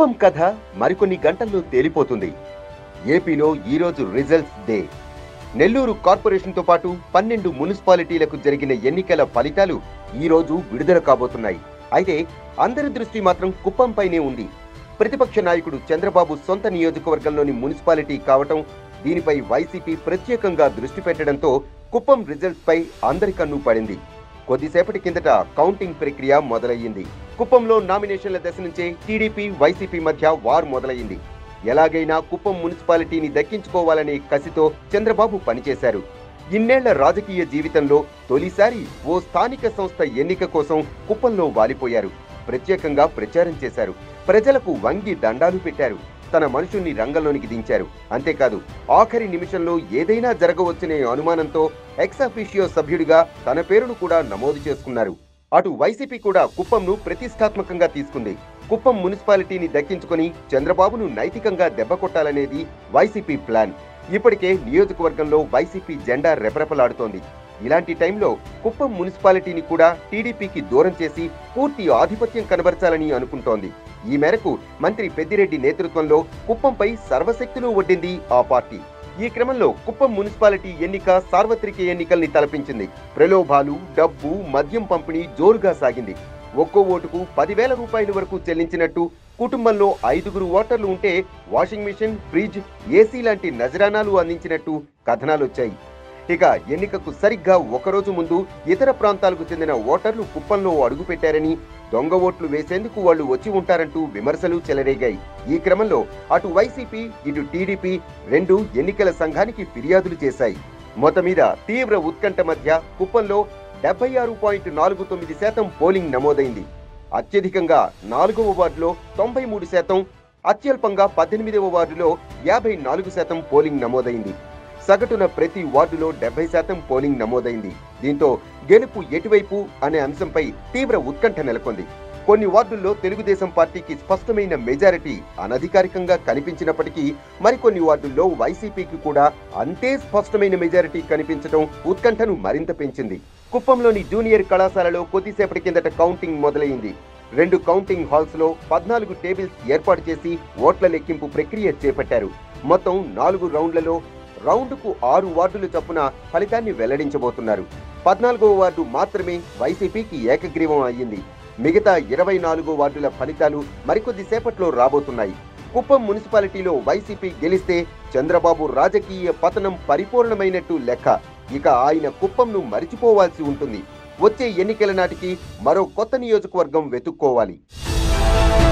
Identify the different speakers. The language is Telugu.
Speaker 1: కుప్పం కథ మరికొన్ని గంటల్లో తేలిపోతుంది ఏపీలో ఈరోజు రిజల్ట్స్ డే నెల్లూరు కార్పొరేషన్తో పాటు పన్నెండు మున్సిపాలిటీలకు జరిగిన ఎన్నికల ఫలితాలు ఈ రోజు విడుదల కాబోతున్నాయి అయితే అందరి దృష్టి మాత్రం కుప్పంపైనే ఉంది ప్రతిపక్ష నాయకుడు చంద్రబాబు సొంత నియోజకవర్గంలోని మున్సిపాలిటీ కావటం దీనిపై వైసీపీ ప్రత్యేకంగా దృష్టి పెట్టడంతో కుప్పం రిజల్ట్స్ పై అందరి కన్ను పడింది కొద్దిసేపటి కిందట కౌంటింగ్ ప్రక్రియ మొదలయ్యింది కుప్పంలో నామినేషన్ల దశ నుంచే టీడీపీ వైసీపీ మధ్య వార్ మొదలయ్యింది ఎలాగైనా కుప్పం మున్సిపాలిటీని దక్కించుకోవాలనే కసితో చంద్రబాబు పనిచేశారు ఇన్నేళ్ల రాజకీయ జీవితంలో తొలిసారి ఓ స్థానిక సంస్థ ఎన్నిక కోసం కుప్పంలో వాలిపోయారు ప్రత్యేకంగా ప్రచారం చేశారు ప్రజలకు వంగి దండాలు పెట్టారు తన మనుషుల్ని రంగంలోనికి దించారు అంతేకాదు ఆఖరి నిమిషంలో ఏదైనా జరగవచ్చనే అనుమానంతో ఎక్సాఫిషియో సభ్యుడిగా తన పేరును కూడా నమోదు చేసుకున్నారు అటు వైసీపీ కూడా కుప్పంను ప్రతిష్టాత్మకంగా తీసుకుంది కుప్పం మున్సిపాలిటీని దక్కించుకొని చంద్రబాబును నైతికంగా దెబ్బకొట్టాలనేది వైసీపీ ప్లాన్ ఇప్పటికే నియోజకవర్గంలో వైసీపీ జెండా రెపరెపలాడుతోంది ఇలాంటి టైంలో కుప్పం మున్సిపాలిటీని కూడా టీడీపీకి దూరం చేసి పూర్తి ఆధిపత్యం కనబరచాలని అనుకుంటోంది ఈ మేరకు మంత్రి పెద్దిరెడ్డి నేతృత్వంలో కుప్పంపై సర్వశక్తులు ఒడ్డింది ఆ పార్టీ ఈ క్రమంలో కుప్పం మున్సిపాలిటీ ఎన్నిక సార్వత్రిక ఎన్నికల్ని తలపించింది ప్రలోభాలు డబ్బు మద్యం పంపిణీ జోరుగా సాగింది ఒక్కో ఓటుకు పదివేల రూపాయల వరకు చెల్లించినట్టు కుటుంబంలో ఐదుగురు ఓటర్లు ఉంటే వాషింగ్ మిషన్ ఫ్రిడ్జ్ ఏసీ లాంటి నజరానాలు అందించినట్టు కథనాలొచ్చాయి ఇక ఎన్నికకు సరిగ్గా ఒకరోజు ముందు ఇతర ప్రాంతాలకు చెందిన ఓటర్లు కుప్పంలో అడుగుపెట్టారని దొంగ ఓట్లు వేసేందుకు వాళ్ళు వచ్చి ఉంటారంటూ విమర్శలు చెలరేగాయి ఈ క్రమంలో అటు వైసీపీ ఇటు టీడీపీ రెండు ఎన్నికల సంఘానికి ఫిర్యాదులు చేశాయి మొత్తం మీద తీవ్ర ఉత్కంఠ మధ్య కుప్పంలో డెబ్బై ఆరు పాయింట్ నాలుగు తొమ్మిది శాతం పోలింగ్ నమోదైంది అత్యధికంగా నాలుగవ వార్డులో తొంభై మూడు శాతం అత్యల్పంగా పద్దెనిమిదవ వార్డులో యాభై నాలుగు శాతం పోలింగ్ నమోదైంది సగటున ప్రతి వార్డులో డెబ్బై శాతం పోలింగ్ నమోదైంది దీంతో గెలుపు ఎటువైపు అనే అంశంపై తీవ్ర ఉత్కంఠ నెలకొంది కొన్ని వార్డుల్లో తెలుగుదేశం పార్టీకి స్పష్టమైన మెజారిటీ అనధికారికంగా కనిపించినప్పటికీ మరికొన్ని వార్డుల్లో వైసీపీకి కూడా అంతే స్పష్టమైన మెజారిటీ కనిపించడం ఉత్కంఠను మరింత పెంచింది కుప్పంలోని జూనియర్ కళాశాలలో కొద్దిసేపటి కిందట కౌంటింగ్ మొదలైంది రెండు కౌంటింగ్ హాల్స్ లో పద్నాలుగు టేబుల్స్ ఏర్పాటు చేసి ఓట్ల లెక్కింపు ప్రక్రియ చేపట్టారు మొత్తం నాలుగు రౌండ్లలో రౌండ్కు ఆరు వార్డులు చొప్పున ఫలితాన్ని వెల్లడించబోతున్నారు పద్నాలుగవ వార్డు మాత్రమే వైసీపీకి ఏకగ్రీవం అయ్యింది మిగతా ఇరవై నాలుగు వార్డుల ఫలితాలు మరికొద్ది సేపట్లో రాబోతున్నాయి కుప్పం మున్సిపాలిటీలో వైసీపీ గెలిస్తే చంద్రబాబు రాజకీయ పతనం పరిపూర్ణమైనట్టు లెక్క ఇక ఆయన కుప్పంను మరిచిపోవాల్సి ఉంటుంది వచ్చే ఎన్నికల నాటికి మరో కొత్త నియోజకవర్గం వెతుక్కోవాలి